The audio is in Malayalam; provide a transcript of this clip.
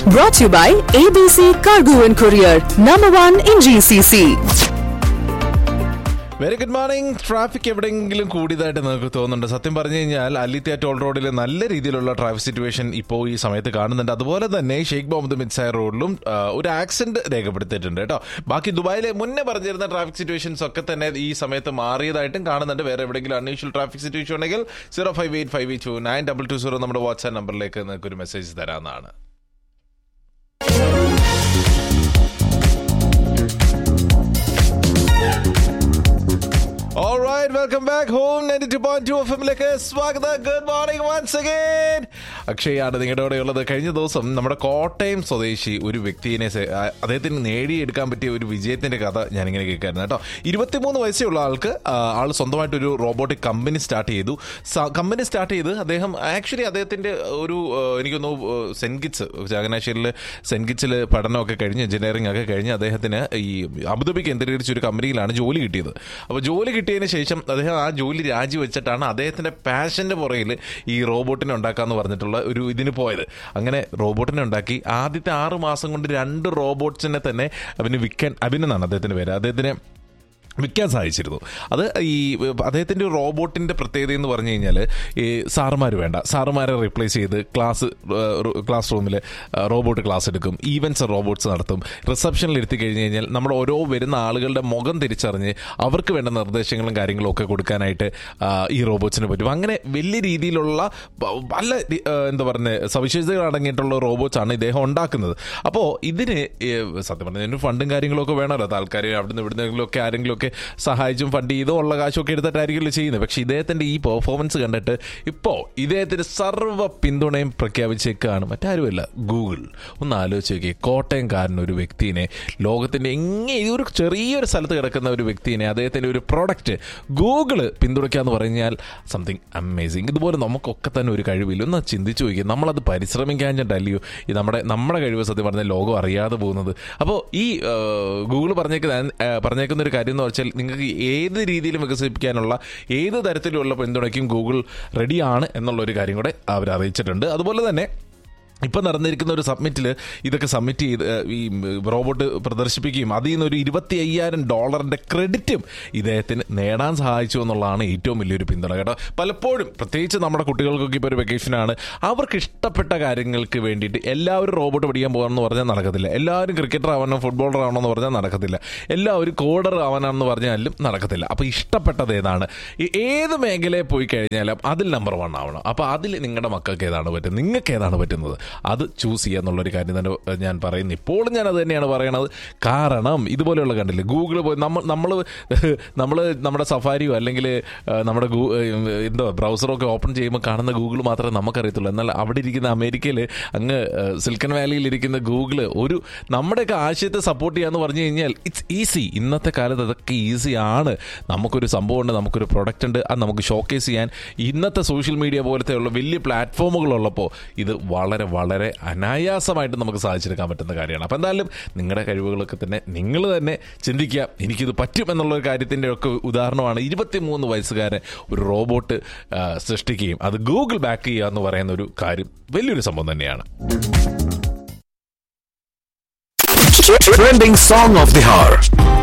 Brought to you by ABC Cargo and Courier, number one in GCC. Very good morning traffic എവിടെയെങ്കിലും കൂടിയതായിട്ട് നിങ്ങൾക്ക് തോന്നുന്നുണ്ട് സത്യം പറഞ്ഞു കഴിഞ്ഞാൽ അല്ലിത്യ ടോൾ റോഡിൽ നല്ല രീതിയിലുള്ള ട്രാഫിക് സിറ്റുവേഷൻ ഇപ്പോൾ ഈ സമയത്ത് കാണുന്നുണ്ട് അതുപോലെ തന്നെ ഷെയ്ഖ് മുഹമ്മദ് മിൻസായർ റോഡിലും ആ, ഒരു ആക്സിഡന്റ് രേഖപ്പെടുത്തിയിട്ടുണ്ട് കേട്ടോ ബാക്കി ദുബായിലെ മുന്നേ പറഞ്ഞിരുന്ന ട്രാഫിക് സിറ്റുവേഷൻസ് ഒക്കെ തന്നെ ഈ സമയത്ത് മാറിയതായിട്ടും കാണുന്നുണ്ട് വേറെ എവിടെയെങ്കിലും അൺയൂഷ്വൽ ട്രാഫിക് സിറ്റുവേഷൻ ഉണ്ടെങ്കിൽ zero five eight five two nine double two zero നമ്മുടെ വാട്സ്ആപ്പ് നമ്പറിലേക്ക് നിങ്ങൾക്ക് ഒരു മെസ്സേജ് തരാവുന്നതാണ് Alright, welcome back home 92.2 FM ലേക്ക് സ്വാഗതം ഗുഡ് മോർണിംഗ് വൺസ് അഗൈൻ അക്ഷയാണ് നിങ്ങളുടെ കൂടെ ഉള്ളത് കഴിഞ്ഞ ദിവസം നമ്മുടെ കോട്ടയം സ്വദേശി ഒരു വ്യക്തിയെ സെ- ആ, അദ്ദേഹത്തിന് നേടിയെടുക്കാൻ പറ്റിയ ഒരു വിജയത്തിന്റെ കഥ ഞാനിങ്ങനെ കേൾക്കായിരുന്നു കേട്ടോ ഇരുപത്തിമൂന്ന് വയസ്സേ ഉള്ള ആൾക്ക് ആ, ആൾ സ്വന്തമായിട്ടൊരു റോബോട്ടിക് കമ്പനി സ്റ്റാർട്ട് ചെയ്തു കമ്പനി സ്റ്റാർട്ട് ചെയ്ത് അദ്ദേഹം ആക്ച്വലി അദ്ദേഹത്തിന്റെ ഒരു ആ, എനിക്കൊന്നു സെന്റ് കിറ്റ്സ് ചങ്ങനാശ്ശേരിയിൽ സെന്റ് കിറ്റ്സിൽ പഠനമൊക്കെ കഴിഞ്ഞ് എഞ്ചിനീയറിംഗ് ഒക്കെ കഴിഞ്ഞ് അദ്ദേഹത്തിന് ഈ അബുദാബി കേന്ദ്രീകരിച്ച ഒരു കമ്പനിയിലാണ് ജോലി കിട്ടിയത് അപ്പോൾ ജോലി കിട്ടിയതിന് ശേഷം അദ്ദേഹം ആ ജോലി രാജിവെച്ചിട്ടാണ് അദ്ദേഹത്തിന്റെ പാഷന്റെ പുറകിൽ ഈ റോബോട്ടിനെ ഉണ്ടാക്കാന്ന് പറഞ്ഞിട്ടുള്ള ഒരു ഇതിന് പോയത് അങ്ങനെ റോബോട്ടിനെ ഉണ്ടാക്കി ആദ്യത്തെ ആറ് മാസം കൊണ്ട് രണ്ട് റോബോട്ട്സിനെ തന്നെ അവന് വിൽക്കാൻ അഭിനെന്നാണ് അദ്ദേഹത്തിന്റെ പേര് അദ്ദേഹത്തിന് വിൽക്കാൻ സാധിച്ചിരുന്നു അത് ഈ അദ്ദേഹത്തിൻ്റെ റോബോട്ടിൻ്റെ പ്രത്യേകത എന്ന് പറഞ്ഞു കഴിഞ്ഞാൽ ഈ സാറുമാർ വേണ്ട സാറുമാരെ റീപ്ലേസ് ചെയ്ത് ക്ലാസ് ക്ലാസ് റൂമിൽ റോബോട്ട് ക്ലാസ് എടുക്കും ഈവൻസ് റോബോട്ട്സ് നടത്തും റിസപ്ഷനിൽ ഇരുത്തി കഴിഞ്ഞ് കഴിഞ്ഞാൽ നമ്മുടെ ഓരോ വരുന്ന ആളുകളുടെ മുഖം തിരിച്ചറിഞ്ഞ് അവർക്ക് വേണ്ട നിർദ്ദേശങ്ങളും കാര്യങ്ങളും ഒക്കെ കൊടുക്കാനായിട്ട് ആ, ഈ റോബോട്ട്സിന് പറ്റും അങ്ങനെ വലിയ രീതിയിലുള്ള പ- പല രി- ആ, എന്താ പറയുന്നത് സവിശേഷതകൾ അടങ്ങിയിട്ടുള്ള റോബോട്ട്സ് ആണ് ഇദ്ദേഹം ഉണ്ടാക്കുന്നത് അപ്പോൾ ഇതിന് ഏ, സത്യം പറഞ്ഞാൽ ഇതിന് ഫണ്ടും കാര്യങ്ങളൊക്കെ വേണമല്ലോ താൽക്കാലികം അവിടുന്ന് ഇവിടുന്നെങ്കിലുമൊക്കെ ആരെങ്കിലുമൊക്കെ സഹായിച്ചും ഫണ്ട് ചെയ്തോ ഉള്ള കാശൊക്കെ എടുത്തിട്ടായിരിക്കുമല്ലോ ചെയ്യുന്നത് പക്ഷേ ഇദ്ദേഹത്തിൻ്റെ ഈ പെർഫോമൻസ് കണ്ടിട്ട് ഇപ്പോൾ ഇദ്ദേഹത്തിന് സർവ്വ പിന്തുണയും പ്രഖ്യാപിച്ചേക്കാണ് മറ്റാരുമല്ല ഗൂഗിൾ ഒന്ന് ആലോചിച്ച് നോക്കി കോട്ടയംകാരൻ ഒരു വ്യക്തിനെ ലോകത്തിൻ്റെ എങ്ങനെ ഒരു ചെറിയൊരു സ്ഥലത്ത് കിടക്കുന്ന ഒരു വ്യക്തിനെ അദ്ദേഹത്തിൻ്റെ ഒരു പ്രൊഡക്റ്റ് ഗൂഗിള് പിന്തുണയ്ക്കുക എന്ന് പറഞ്ഞാൽ സംതിങ് അമേസിങ് ഇതുപോലെ നമുക്കൊക്കെ തന്നെ ഒരു കഴിവില്ല ഒന്ന് ചിന്തിച്ചു നോക്കി നമ്മളത് പരിശ്രമിക്കാഞ്ഞിട്ടല്ലയോ ഈ നമ്മുടെ നമ്മുടെ കഴിവ് സത്യം പറഞ്ഞാൽ ലോകം അറിയാതെ പോകുന്നത് അപ്പോൾ ഈ ഗൂഗിൾ പറഞ്ഞേക്കുന്ന ആ, പറഞ്ഞേക്കുന്ന ഒരു കാര്യം എന്ന് വെച്ചാൽ നിങ്ങൾക്ക് ഏത് രീതിയിലും വികസിപ്പിക്കാനുള്ള ഏത് തരത്തിലുള്ള പിന്തുണയ്ക്കും ഗൂഗിൾ റെഡിയാണ് എന്നുള്ള ഒരു കാര്യം കൂടെ അവർ അറിയിച്ചിട്ടുണ്ട് അതുപോലെ തന്നെ ഇപ്പം നടന്നിരിക്കുന്ന ഒരു സബ്മിറ്റിൽ ഇതൊക്കെ സബ്മിറ്റ് ചെയ്ത് ഏഹ്, ഈ റോബോട്ട് പ്രദർശിപ്പിക്കുകയും അതിൽ നിന്ന് ഒരു ഇരുപത്തി അയ്യായിരം ഡോളറിന്റെ ക്രെഡിറ്റും ഇദ്ദേഹത്തിന് നേടാൻ സഹായിച്ചു എന്നുള്ളതാണ് ഏറ്റവും വലിയൊരു പിന്തുണ കേട്ടോ പലപ്പോഴും പ്രത്യേകിച്ച് നമ്മുടെ കുട്ടികൾക്കൊക്കെ ഇപ്പോൾ ഒരു വെക്കേഷനാണ് അവർക്ക് ഇഷ്ടപ്പെട്ട കാര്യങ്ങൾക്ക് വേണ്ടിയിട്ട് എല്ലാവരും റോബോട്ട് പഠിക്കാൻ പോകണമെന്ന് പറഞ്ഞാൽ നടക്കത്തില്ല എല്ലാവരും ക്രിക്കറ്റർ ആവണം ഫുട്ബോളർ ആവണമെന്ന് പറഞ്ഞാൽ നടക്കത്തില്ല എല്ലാവരും കോഡർ ആവാനാണെന്ന് പറഞ്ഞാലും നടക്കത്തില്ല അപ്പോൾ ഇഷ്ടപ്പെട്ടത് ഏതാണ് ഈ ഏത് മേഖലയിൽ പോയി കഴിഞ്ഞാലും അതിൽ നമ്പർ വൺ ആവണം അപ്പോൾ അതിൽ നിങ്ങളുടെ മക്കൾക്ക് ഏതാണ് പറ്റുന്നത് നിങ്ങൾക്ക് ഏതാണ് പറ്റുന്നത് അത് ചൂസ് ചെയ്യുക എന്നുള്ളൊരു കാര്യം തന്നെ ഏഹ്, ഞാൻ പറയുന്നു ഇപ്പോഴും ഞാൻ അത് തന്നെയാണ് പറയണത് കാരണം ഇതുപോലെയുള്ള കണ്ടില്ലേ ഗൂഗിൾ പോയി നമ്മൾ നമ്മൾ നമ്മൾ നമ്മുടെ സഫാരിയോ അല്ലെങ്കിൽ ഏഹ്, നമ്മുടെ ഗൂ ഏഹ്, എന്തോ ബ്രൗസറൊക്കെ ഓപ്പൺ ചെയ്യുമ്പോൾ കാണുന്ന ഗൂഗിൾ മാത്രമേ നമുക്കറിയത്തുള്ളൂ എന്നാൽ അവിടെ ഇരിക്കുന്ന അമേരിക്കയിൽ അങ്ങ് ഏഹ്, സിലിക്കൺ വാലിയിൽ ഇരിക്കുന്ന ഗൂഗിൾ ഒരു നമ്മുടെയൊക്കെ ആശയത്തെ സപ്പോർട്ട് ചെയ്യാന്ന് പറഞ്ഞു കഴിഞ്ഞാൽ ഇറ്റ്സ് ഈസി ഇന്നത്തെ കാലത്ത് അതൊക്കെ ഈസിയാണ് നമുക്കൊരു സംഭവമുണ്ട് നമുക്കൊരു പ്രൊഡക്റ്റ് ഉണ്ട് അത് നമുക്ക് ഷോക്കേസ് ചെയ്യാൻ ഇന്നത്തെ സോഷ്യൽ മീഡിയ പോലത്തെ ഉള്ള വലിയ പ്ലാറ്റ്ഫോമുകളുള്ളപ്പോൾ ഇത് വളരെ വളരെ അനായാസമായിട്ട് നമുക്ക് സാധിച്ചെടുക്കാൻ പറ്റുന്ന കാര്യമാണ് അപ്പോൾ എന്തായാലും നിങ്ങളുടെ കഴിവുകളൊക്കെ തന്നെ നിങ്ങൾ തന്നെ ചിന്തിക്കുക എനിക്കിത് പറ്റും എന്നുള്ളൊരു കാര്യത്തിൻ്റെ ഒക്കെ ഉദാഹരണമാണ് ഇരുപത്തിമൂന്ന് വയസ്സുകാരൻ ഒരു റോബോട്ട് ആ, സൃഷ്ടിക്കുകയും അത് ഗൂഗിൾ ബാക്ക് ചെയ്യുക എന്ന് പറയുന്ന ഒരു കാര്യം വലിയൊരു സംഭവം തന്നെയാണ് Trending song of the hour.